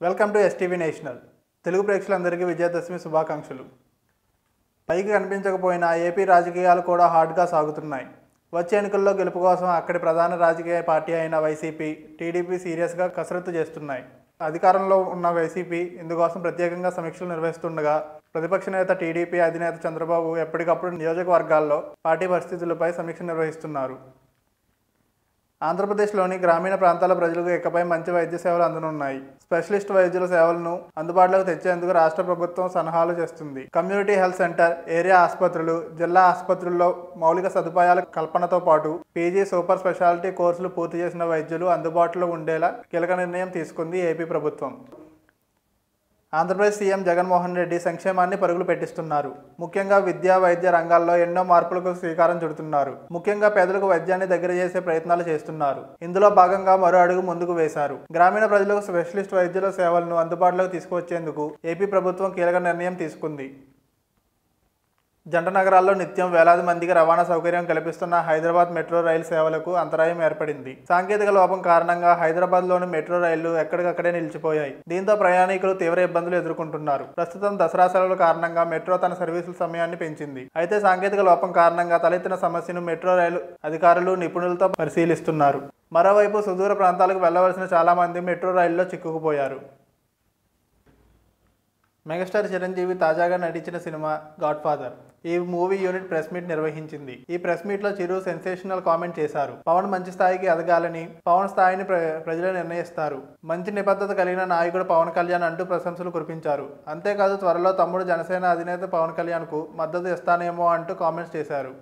welcome to STV national Telugu ప్రేక్షకులందరికీ విజయదశమి శుభాకాంక్షలు పైకి కనిపించకపోయినా ఏపీ రాజకీయాలు కూడా హాట్గా సాగుతున్నాయి వచ్చే ఎన్నికల్లో గెలుపు కోసం అక్కడి ప్రధాన రాజకీయ పార్టీ అయిన వైసీపీ టీడీపీ సీరియస్గా కసరత్తు చేస్తున్నాయి అధికారంలో ఉన్న వైసీపీ ఇందుకోసం ప్రత్యేకంగా సమీక్షలు నిర్వహిస్తుండగా ప్రతిపక్ష నేత టీడీపీ అధినేత చంద్రబాబు ఎప్పటికప్పుడు నియోజకవర్గాల్లో పార్టీ పరిస్థితులపై సమీక్ష నిర్వహిస్తున్నారు ఆంధ్రప్రదేశ్లోని గ్రామీణ ప్రాంతాల ప్రజలకు ఇకపై మంచి వైద్య సేవలు అందనున్నాయి స్పెషలిస్ట్ వైద్యుల సేవలను అందుబాటులోకి తెచ్చేందుకు రాష్ట్ర ప్రభుత్వం సలహాలు చేస్తుంది కమ్యూనిటీ హెల్త్ సెంటర్ ఏరియా ఆసుపత్రులు జిల్లా ఆసుపత్రుల్లో మౌలిక సదుపాయాల కల్పనతో పాటు పీజీ సూపర్ స్పెషాలిటీ కోర్సులు పూర్తి చేసిన వైద్యులు అందుబాటులో ఉండేలా కీలక నిర్ణయం తీసుకుంది ఏపీ ప్రభుత్వం ఆంధ్రప్రదేశ్ సీఎం జగన్మోహన్ రెడ్డి సంక్షేమాన్ని పరుగులు పెట్టిస్తున్నారు ముఖ్యంగా విద్యా వైద్య రంగాల్లో ఎన్నో మార్పులకు శ్రీకారం చుడుతున్నారు ముఖ్యంగా పేదలకు వైద్యాన్ని దగ్గర చేసే ప్రయత్నాలు చేస్తున్నారు ఇందులో భాగంగా మరో అడుగు ముందుకు వేశారు గ్రామీణ ప్రజలకు స్పెషలిస్ట్ వైద్యుల సేవలను అందుబాటులోకి తీసుకువచ్చేందుకు ఏపీ ప్రభుత్వం కీలక నిర్ణయం తీసుకుంది జంట నగరాల్లో నిత్యం వేలాది మందికి రవాణా సౌకర్యం కల్పిస్తున్న హైదరాబాద్ మెట్రో రైలు సేవలకు అంతరాయం ఏర్పడింది సాంకేతిక లోపం కారణంగా హైదరాబాద్లోని మెట్రో రైళ్లు ఎక్కడికక్కడే నిలిచిపోయాయి దీంతో ప్రయాణికులు తీవ్ర ఇబ్బందులు ఎదుర్కొంటున్నారు ప్రస్తుతం దసరా సెలవుల కారణంగా మెట్రో తన సర్వీసుల సమయాన్ని పెంచింది అయితే సాంకేతిక లోపం కారణంగా తలెత్తిన సమస్యను మెట్రో రైలు అధికారులు నిపుణులతో పరిశీలిస్తున్నారు మరోవైపు సుదూర ప్రాంతాలకు వెళ్లవలసిన చాలా మంది మెట్రో రైల్లో చిక్కుకుపోయారు మెగాస్టార్ చిరంజీవి తాజాగా నటించిన సినిమా గాడ్ ఫాదర్ ఈ మూవీ యూనిట్ ప్రెస్ మీట్ నిర్వహించింది ఈ ప్రెస్ మీట్ లో చిరు సెన్సేషనల్ కామెంట్ చేశారు పవన్ మంచి స్థాయికి ఎదగాలని పవన్ స్థాయిని ప్ర ప్రజలే నిర్ణయిస్తారు మంచి నిబద్ధత కలిగిన నాయకుడు పవన్ కళ్యాణ్ అంటూ ప్రశంసలు కురిపించారు అంతేకాదు త్వరలో తమ్ముడు జనసేన అధినేత పవన్ కళ్యాణ్ కు మద్దతు ఇస్తానేమో అంటూ కామెంట్స్ చేశారు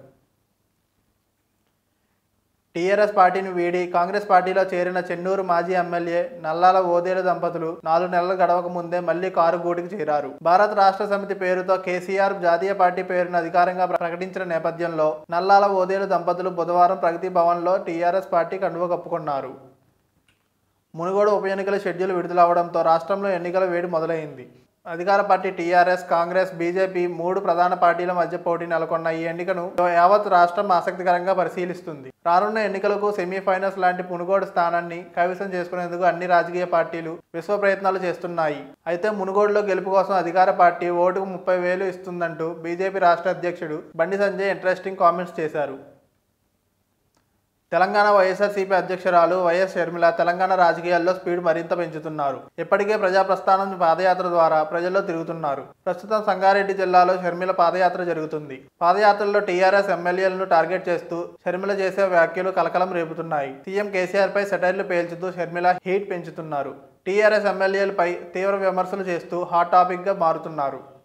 టీఆర్ఎస్ పార్టీని వీడి కాంగ్రెస్ పార్టీలో చేరిన చెన్నూరు మాజీ ఎమ్మెల్యే నల్లాల ఓదేలు దంపతులు నాలుగు నెలలు గడవక ముందే మళ్లీ కారు గూటికి చేరారు భారత రాష్ట్ర సమితి పేరుతో కేసీఆర్ జాతీయ పార్టీ పేరును అధికారంగా ప్రకటించిన నేపథ్యంలో నల్లాల ఓదేలు దంపతులు బుధవారం ప్రగతి భవన్లో టీఆర్ఎస్ పార్టీ కండువ కప్పుకున్నారు మునుగోడు ఉప ఎన్నికల షెడ్యూల్ విడుదలవడంతో రాష్ట్రంలో ఎన్నికల వేడి మొదలైంది అధికార పార్టీ టీఆర్ఎస్ కాంగ్రెస్ బీజేపీ మూడు ప్రధాన పార్టీల మధ్య పోటీ నెలకొన్న ఈ ఎన్నికను యావత్ రాష్ట్రం ఆసక్తికరంగా పరిశీలిస్తుంది రానున్న ఎన్నికలకు సెమీఫైనల్స్ లాంటి మునుగోడు స్థానాన్ని కైవసం చేసుకునేందుకు అన్ని రాజకీయ పార్టీలు విశ్వ ప్రయత్నాలు చేస్తున్నాయి అయితే మునుగోడులో గెలుపు కోసం అధికార పార్టీ ఓటుకు ముప్పై వేలు ఇస్తుందంటూ బీజేపీ రాష్ట్ర అధ్యక్షుడు బండి సంజయ్ ఇంట్రెస్టింగ్ కామెంట్స్ చేశారు తెలంగాణ వైఎస్ఆర్సీపీ అధ్యక్షురాలు వైఎస్ షర్మిల తెలంగాణ రాజకీయాల్లో స్పీడ్ మరింత పెంచుతున్నారు ఇప్పటికే ప్రజాప్రస్థానం పాదయాత్ర ద్వారా ప్రజల్లో తిరుగుతున్నారు ప్రస్తుతం సంగారెడ్డి జిల్లాలో షర్మిల పాదయాత్ర జరుగుతుంది పాదయాత్రలో టీఆర్ఎస్ ఎమ్మెల్యేలను టార్గెట్ చేస్తూ షర్మిల చేసే వ్యాఖ్యలు కలకలం రేపుతున్నాయి సీఎం కేసీఆర్ పై సెటైర్లు పేల్చుతూ షర్మిల హీట్ పెంచుతున్నారు టీఆర్ఎస్ ఎమ్మెల్యేలపై తీవ్ర విమర్శలు చేస్తూ హాట్ టాపిక్ గా మారుతున్నారు